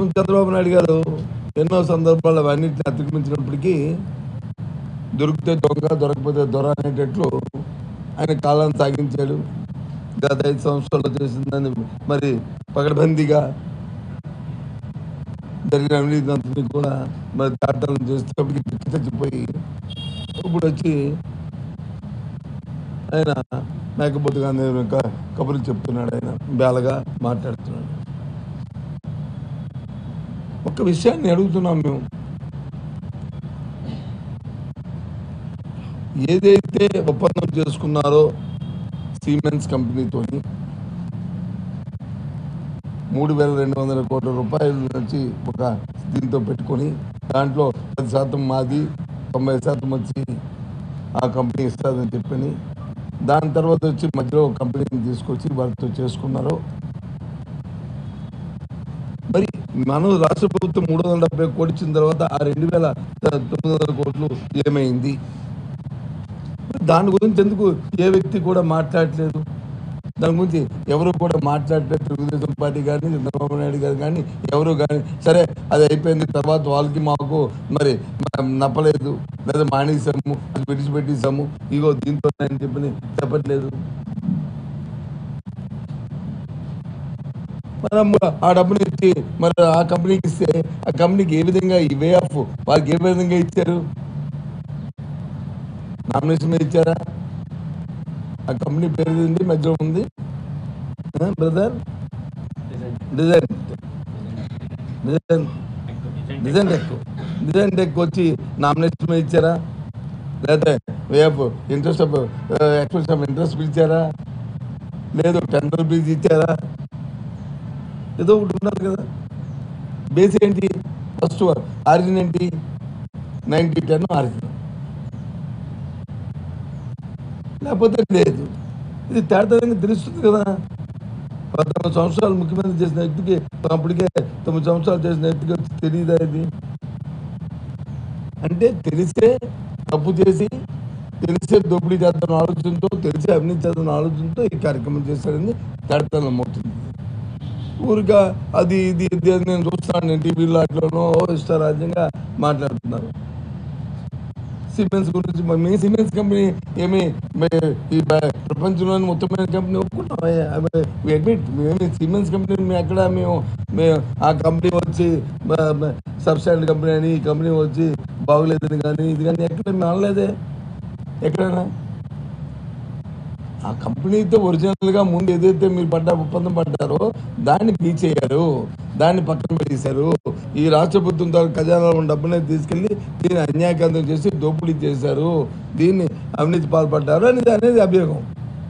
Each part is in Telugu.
చంద్రబాబు నాయుడు గారు ఎన్నో సందర్భాలు అవన్నింటిని అతిక్రమించినప్పటికీ దొరికితే దొంగ దొరకపోతే దొర అనేటట్లు ఆయన కాలాన్ని సాగించాడు గత ఐదు సంవత్సరాలు చేసిందని మరి పకడ్బందీగా జరిగిన అవినీతి అంతని కూడా మరి దాటాలను చేసేటప్పటికి చచ్చిపోయి ఇప్పుడు వచ్చి ఆయన మేకపోతే గాంధీ క- కబుర్లు చెప్తున్నాడు ఆయన బేలగా మాట్లాడుతున్నాడు ఒక విషయాన్ని అడుగుతున్నాం మేము ఏదైతే ఒప్పందం చేసుకున్నారో సిమెంట్స్ కంపెనీతోని మూడు వేల రెండు వందల కోట్ల రూపాయల నుంచి ఒక దీంతో పెట్టుకొని దాంట్లో పది శాతం మాది తొంభై శాతం వచ్చి ఆ కంపెనీ ఇస్తుందని చెప్పని దాని తర్వాత వచ్చి మధ్యలో ఒక కంపెనీని తీసుకొచ్చి వారితో చేసుకున్నారు మరి మనం రాష్ట్ర ప్రభుత్వం మూడు వందల డెబ్బై కోట్లు ఇచ్చిన తర్వాత ఆ రెండు వేల తొమ్మిది వందల కోట్లు ఏమైంది దాని గురించి ఎందుకు ఏ వ్యక్తి కూడా మాట్లాడట్లేదు దాని గురించి ఎవరు కూడా మాట్లాడలేదు తెలుగుదేశం పార్టీ కానీ చంద్రబాబు నాయుడు గారు కానీ ఎవరు కానీ సరే అది అయిపోయింది తర్వాత వాళ్ళకి మాకు మరి మ- నప్పలేదు లేదా మానేసాము అది విడిచిపెట్టేసాము ఇగో దీంతో అని చెప్పి చెప్పట్లేదు మనం ఆ డబ్బుని ఇచ్చి మరి ఆ కంపెనీకి ఇస్తే ఆ కంపెనీకి ఏ విధంగా ఈ వే ఆఫ్ వాళ్ళకి ఏ విధంగా ఇచ్చారు నామినేషన్ మీద ఇచ్చారా ఆ కంపెనీ పేరు ఏంటి మధ్యలో ఉంది brother design design design tech design tech వచ్చి నామినేషన్ మీద ఇచ్చారా లేదా వేపు ఇంట్రెస్ట్ ఎక్స్ప్రెషన్ ఆఫ్ ఇంట్రెస్ట్ పిలిచారా లేదు టెండర్ పిలిచి ఇచ్చారా ఏదో ఒకటి ఉండాలి కదా బేస్ ఏంటి ఫస్ట్ ఆరిజిన్ ఏంటి నైంటీ టెన్ ఆరిజిన్ లేకపోతే లేదు ఇది తేడాగా తెలుస్తుంది కదా పద్నాలుగు సంవత్సరాలు ముఖ్యమంత్రి చేసిన వ్యక్తికి అప్పటికే తొమ్మిది సంవత్సరాలు చేసిన వ్యక్తికి వచ్చి తెలియదా ఇది అంటే తెలిసే తప్పు చేసి తెలిసే దోపిడీ చేద్దాం ఆలోచనతో తెలిసే అవినీతి చేద్దాం ఆలోచనతో ఈ కార్యక్రమం చేశాడని తేడతనం అవుతుంది ఊరిగా అది ఇది ఇది అని నేను చూస్తాను నేను టీవీలో అట్లోనో ఇష్టారాజ్యంగా మాట్లాడుతున్నారు సిమెంట్స్ గురించి మరి మీ సిమెంట్స్ కంపెనీ ఏమి మే- ఈ ప- ప్రపంచంలోని మొత్తమైన కంపెనీ ఒప్పుకున్నాం అడ్మిట్ మేము సిమెంట్స్ కంపెనీ మేము ఎక్కడ మేము మేము ఆ కంపెనీ వచ్చి సబ్స్టాండ్ కంపెనీ అని ఈ కంపెనీ వచ్చి బాగోలేదని కానీ ఇది కానీ ఎక్కడ మేము అనలేదే ఎక్కడైనా ఆ కంపెనీతో ఒరిజినల్గా ముందు ఏదైతే మీరు పడ్డ ఒప్పందం పడ్డారో దాన్ని పీచేయారు దాన్ని పక్కన పెట్టేశారు ఈ రాష్ట్ర ప్రభుత్వం తాలూకు ఖజానాలో ఉన్న డబ్బుని తీసుకెళ్లి దీన్ని అన్యాయకాంతం చేసి దోపిడీ చేశారు దీన్ని అవినీతి పాల్పడ్డారు అనేది అనేది అభియోగం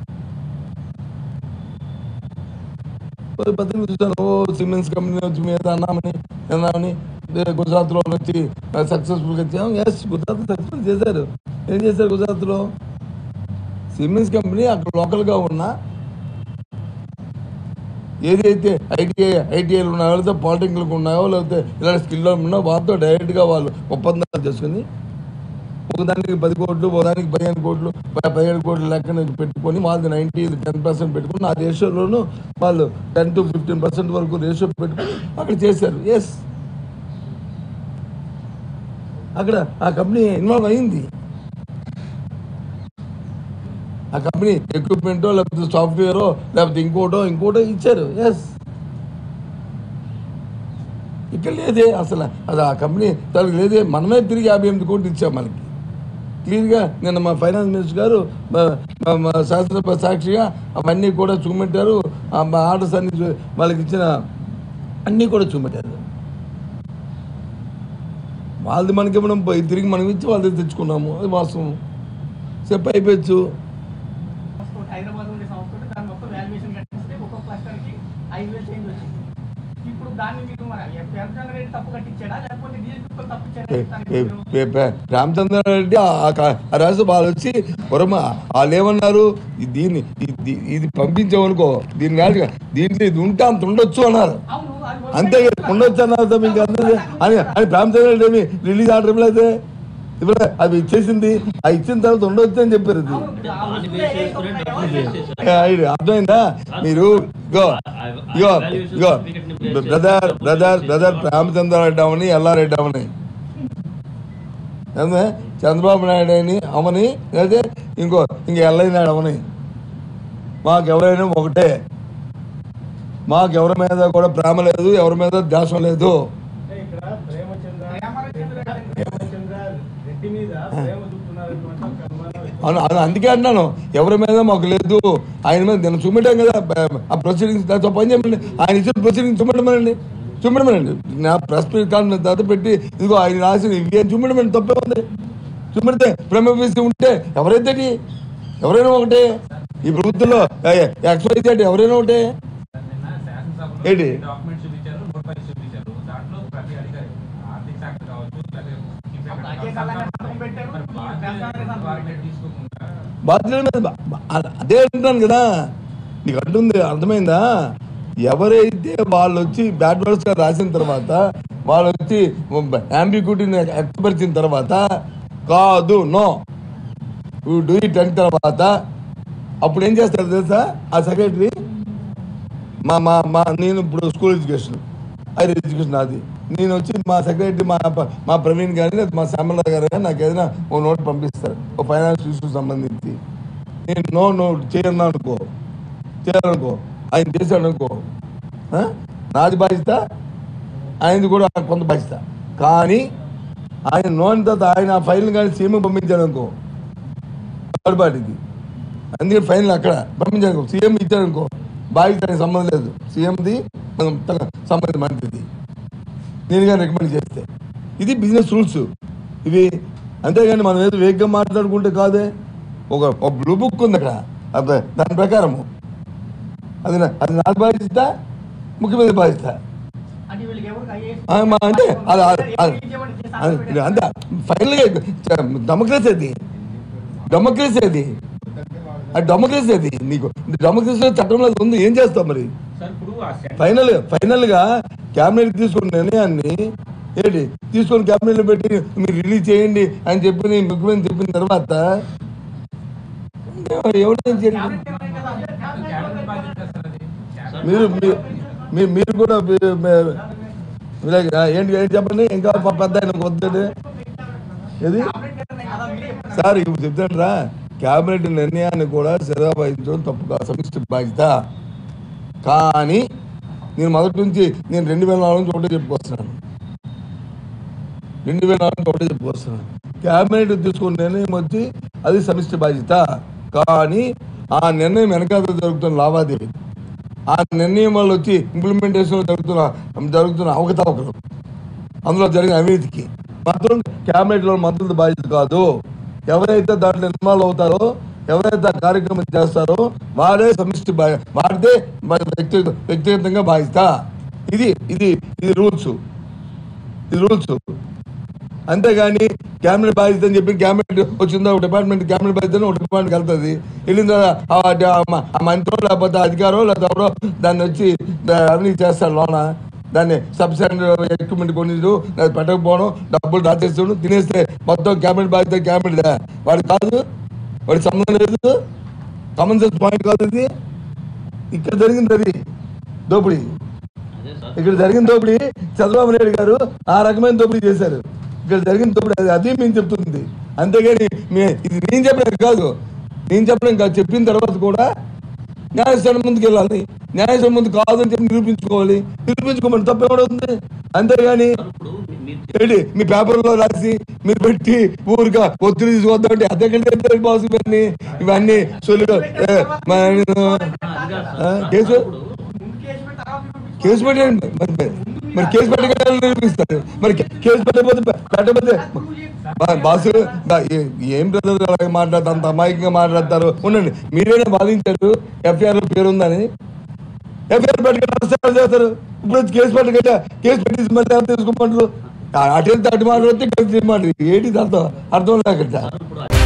పత్రిక చూసాను ఓ సిమెంట్స్ కంపెనీ వచ్చి మీద అన్నామని అన్నామని గుజరాత్లో వచ్చి సక్సెస్ఫుల్గా ఇచ్చాం ఎస్ గుజరాత్ సక్సెస్ఫుల్ చేశారు ఏం చేశారు గుజరాత్లో సిమెంట్స్ కంపెనీ అక్కడ లోకల్గా ఉన్న ఏదైతే ఐటీఐ ఐటీఐలు ఉన్నాయో లేకపోతే పాలిటెక్నిక్ ఉన్నాయో లేకపోతే ఇలాంటి స్కిల్లో ఉన్నాయో వాళ్ళతో డైరెక్ట్గా వాళ్ళు ఒప్పందాలు చేసుకుని ఒకదానికి పది కోట్లు ఒకదానికి పదిహేను కోట్లు ప- పదిహేడు కోట్లు లెక్కన పెట్టుకొని వాళ్ళది నైంటీ టెన్ పర్సెంట్ పెట్టుకుని ఆ రేషియోలోనూ వాళ్ళు టెన్ టు ఫిఫ్టీన్ పర్సెంట్ వరకు రేషియో పెట్టుకుని అక్కడ చేశారు ఎస్ అక్కడ ఆ కంపెనీ ఇన్వాల్వ్ అయింది ఆ కంపెనీ ఎక్విప్మెంటో లేకపోతే సాఫ్ట్వేరో లేకపోతే ఇంకోటో ఇంకోటో ఇచ్చారు ఎస్ ఇక్కడ లేదే అసలు అది ఆ కంపెనీ తనకు లేదే మనమే తిరిగి యాభై ఎనిమిది కోట్లు ఇచ్చాం మనకి క్లియర్గా నిన్న మా ఫైనాన్స్ మినిస్టర్ గారు మా- మా- మా శాసనసభ సాక్షిగా అవన్నీ కూడా చూపెట్టారు ఆ మా ఆర్డర్స్ అన్ని చూ- వాళ్ళకి ఇచ్చిన అన్నీ కూడా చూపెట్టారు వాళ్ళది మనకి ఇవ్వడం పోయి తిరిగి మనం ఇచ్చి వాళ్ళది తెచ్చుకున్నాము అది వాస్తవం చెప్పి అయిపోవచ్చు సంస్థ హైదరాబాద్ ఉండే సంస్థ ఉంటే దాని మొత్తం వాల్యుయేషన్ కట్టిస్తే ఒక్కొక్క క్లస్టర్ కి ఐదు వేలు చేంజ్ వచ్చింది ఇప్పుడు దాన్ని మీరు మరి వెంకటరమణ రెడ్డి తప్పు కట్టించాడా లేకపోతే డీఎస్పీ తప్పు ఏ- ఇచ్చాడా ఏ- ఏ- పే- రామచంద్రారెడ్డి ఆ- ఆ క- ఆ రాజు వాళ్ళు వచ్చి వరమ వాళ్ళు ఏమన్నారు ఈ- దీన్ని ఇది ఇది పంపించామనుకో దీని కాదు దీంట్లో ఇది ఉంటే అంత ఉండొచ్చు అన్నారు అవును అది అంతే కదా, ఉండొచ్చు అన్నారు తప్ప ఇంకా అందరూ అని అని రామచంద్రారెడ్డి ఏమి రిలీజ్ ఆర్డర్ ఇవ్వలేదే ఇప్పుడు అవి ఇచ్చేసింది ఆ ఇచ్చిన తర్వాత ఉండొచ్చు అని చెప్పారు ఇది అవును, ఇప్పుడు ఆ దాన్ని వస్తువులు బేస్ ఏవైతే చేసుకుని ఉన్నాయో, డబ్బులు బేస్ చేశారు. ఆ, ఇది అర్థమైందా మీరు ఇగో ఇగో ఇగో బ్రదర్ బ్రదర్ బ్రదర్ రామచంద్రారెడ్డి అవని ఎల్లారెడ్డి అవని ఏందే? చంద్రబాబు నాయుడు అని అవని లేదా ఇంకో ఇంక ఎల్లయ్య నాయుడు అవని మాకెవరైనా ఒకటే మాకెవరి మీద కూడా ప్రేమ లేదు ఎవరి మీద ద్వేషం లేదు అంటే ఇక్కడ ప్రేమచంద్ర ప్రేమచంద్ర ప్రేమచంద్ర రెడ్డి మీద ప్రేమ చూపుతున్నారన్నమాట ఒక అనుమానం అవును అవును అందుకే అంటున్నాను ఎవరి మీద మాకు లేదు ఆయన మీద నేను చూపెట్టాం కదా బ- ఆ ప్రొసీడింగ్స్ దాంతో పని చేయమండి ఆయన ఇచ్చిన ప్రొసీడింగ్స్ చూపెట్టమనండి చూపెట్టమనండి నా ప్రెస్ మీట్ కాన్ఫరెన్స్ తర్వాత పెట్టి ఇదిగో ఆయన రాసిన ఇవి అని చూపెట్టమని తప్పే ఉంది చూపెడితే ప్రేమ విషయం ఉంటే ఎవరైతే టీ? ఎవరైనా ఒకటే ఈ ప్రభుత్వంలో ఎక్స్వైజెడ్ ఎవరైనా ఒకటే నిన్న శాసనసభలో ఏంటి? డాక్యుమెంట్స్ చూపించారు నోట్ ఫైల్స్ చూపించారు దాంట్లో ప్రతి అధికారి ఆర్థిక శాఖ కావచ్చు లేకపోతే చీఫ్ సెక్రటరీ అదే కావచ్చు, కాలంలో సంతకం పెట్టారు, మరి బాధ్యత సంతకం వారిని పెట్టారు. తీసుకోకుండా బాధ్యుల మీద బా- బా- అదే అంటున్నాను కదా నీకు అంటుంది అర్థమైందా ఎవరైతే వాళ్ళు వచ్చి బ్యాడ్ వర్డ్స్ గా రాసిన తర్వాత వాళ్ళు వచ్చి అంబిక్యూటీని వ్యక్తపరిచిన తర్వాత కాదు నో డూ ఇట్ అయిన తర్వాత అప్పుడు ఏం చేస్తారు తెలుసా ఆ సెక్రటరీ మా మా మా నేను ఇప్పుడు స్కూల్ ఎడ్యుకేషన్ హైయర్ ఎడ్యుకేషన్ అది నేను వచ్చి మా సెక్రటరీ మా ప- మా ప్రవీణ్ గారి లేదా మా శ్యామల గారు కానీ నాకు ఏదైనా ఓ నోట్ పంపిస్తారు ఓ ఫైనాన్స్ ఇష్యూ సంబంధించి నేను నో నోట్ చేయను అనుకో చేయాలనుకో ఆయన చేశాడు అనుకో ఆ? నాది బాధ్యత ఆయనది కూడా కొంత బాధ్యత కానీ ఆయన నోన్ తర్వాత ఆయన ఆ ఫైల్ కానీ సీఎం పంపించాడు అనుకో థర్డ్ పార్టీకి అందుకే ఫైనల్ అక్కడ పంపించాను సీఎం ఇచ్చాడు అనుకో బాధ్యత ఆయనకి సంబంధం లేదు సీఎంది సంబంధం మంత్రిది నేను కానీ రికమెండ్ చేస్తే ఇది బిజినెస్ రూల్స్ ఇవి అంతేగాని మనం ఏదో వేగంగా మాట్లాడుకుంటే కాదే ఒక ఒక బ్లూ బుక్ ఉంది అక్కడ అబ్బే, దాని ప్రకారము అది నా- అది నాది బాధ్యత ముఖ్యమంత్రి బాధ్యత అంటే వీళ్ళకి ఎవరికి ఐఏఎస్ ఆ, మా అంటే అది అది- అది- ఎవరికి ఇచ్చేవాళ్ళు చేసి అది- సంతకం అంతే ఫైనల్గా డెమోక్రసీ అది డెమోక్రసీ అది అది డెమోక్రసీ అది నీకు డెమోక్రసీ చట్టంలో అది ఉంది ఏం చేస్తావు మరి సార్ ఇప్పుడు ఆ సెంటర్ ఫైనల్ ఫైనల్ గా క్యాబినెట్ తీసుకున్న నిర్ణయాన్ని ఏంటి తీసుకొని క్యాబినెట్ లో పెట్టి మీరు రిలీజ్ చేయండి అని చెప్పి నేను ముఖ్యమంత్రి చెప్పిన తర్వాత ఎవరైనా చేయండి క్యాబినెట్ నిర్ణయం కదా, అంటే క్యాబినెట్ క్యాబినెట్ బాధ్యత లో సార్ అది క్యాబినెట్ మీరు మీ- మీరు మీరు కూడా మీ- మీ- ఇలాగ, ఆ, ఏంటి ఏంటి చెప్పండి ఇంకా ప- పెద్ద ఆయన వద్దండి ఏది క్యాబినెట్ నిర్ణయం కదా, మీరే చెప్తున్నారు. సార్ ఇప్పుడు చెప్తాను రా క్యాబినెట్ నిర్ణయాన్ని కూడా శ్రద్ధ వహించడం తప్పు కాదు సమిష్టి బాధ్యత కానీ నేను మొదటి నుంచి నేను రెండు వేల నాలుగు నుంచి ఒకటే చెప్పుకొస్తున్నాను రెండు వేల నాలుగు నుంచి ఒకటే చెప్పుకొస్తున్నాను క్యాబినెట్ తీసుకున్న నిర్ణయం వచ్చి అది సమిష్టి బాధ్యత కానీ ఆ నిర్ణయం వెనకాల జరుగుతున్న లావాదేవీ ఆ నిర్ణయం వల్ల వచ్చి ఇంప్లిమెంటేషన్ జరుగుతున్న జరుగుతున్న అవకతవకలు అందులో జరిగిన అవినీతికి మాత్రం క్యాబినెట్లో మంత్రుల బాధ్యత కాదు ఎవరైతే దాంట్లో ఇన్వాల్వ్ అవుతారో ఎవరైతే ఆ కార్యక్రమం చేస్తారో వారే సమిష్టి బా వారిదే మరి వ్యక్తి వ్యక్తిగతంగా బాధ్యత ఇది ఇది ఇది రూల్స్ ఇది రూల్స్ అంతేగాని క్యాబినెట్ బాధ్యత అని చెప్పి క్యాబినెట్ వచ్చిందో ఒక డిపార్ట్మెంట్ క్యాబినెట్ బాధ్యత ఒక డిపార్ట్మెంట్కి వెళ్తుంది వెళ్ళిన తర్వాత ఆ డ- ఆ- ఆ మంత్రో లేకపోతే అధికారో లేకపోతే ఎవరో దాన్ని వచ్చి దా- అవినీతి చేస్తారు లోన దాన్ని సబ్ సెంటర్ ఎక్విప్మెంట్ కొనిడు అది పెట్టకపోవడం డబ్బులు దాచేస్తాడు తినేస్తే మొత్తం క్యాబినెట్ బాధ్యత క్యాబినెట్ వాడు కాదు వాడి సంబంధం లేదు కామన్ సెన్స్ పాయింట్ కాదు ఇది ఇక్కడ జరిగింది అది దోపిడీ అదే సార్ ఇక్కడ జరిగిన దోపిడీ చంద్రబాబు నాయుడు గారు ఆ రకమైన దోపిడీ చేశారు ఇక్కడ జరిగిన దోపిడీ అది అది మేము చెప్తుంది అంతేగాని మే ఇది నేను చెప్పడం కాదు నేను చెప్పడం కాదు చెప్పిన తర్వాత కూడా న్యాయస్థానం ముందుకు వెళ్ళాలి న్యాయస్థానం ముందు కాదని చెప్పి నిరూపించుకోవాలి నిరూపించుకోమని తప్పేమవుతుంది అంతేగాని సార్ ఇప్పుడు మీ- మీరు ఏంటి మీ పేపర్లో రాసి మీరు పెట్టి ఊరిగా ఒత్తిడి తీసుకొద్దామంటే అదే బాస్ ఇవన్నీ ఇవన్నీ సొల్లుగా ఏ, మన- ఆ, కేసు ముందు కేసు పెట్టి తర్వాత చూపించుకోవాలి. కేసు పెట్టండి మరి మరి- మరి కేసు పెట్టగల నిరూపిస్తారు మరి కే- కేసు పెట్టకపోతే పె- పెట్టకపోతే బా- బాసు బా- ఏ- ఏం బ్రదర్ అలాగే మాట్లాడతారు అంత అమాయకంగా మాట్లాడతారు ఉండండి మీరేనా బాధించారు ఎఫ్ఐఆర్ పేరు ఉందని ఎఫ్ఐఆర్ పెట్టకుండా అరెస్ట్ చేస్తారు ఇప్పుడు వచ్చి కేసు పెట్టగట్ట కేసు పెట్టి మళ్ళీ ఎవరు తీసుకోమంటారు అటు వెళ్తే అటు మాట్లాడితే కేసు తీయమంటారు ఏంటి అర్థం అర్థం లేకట సార్ ఇప్పుడు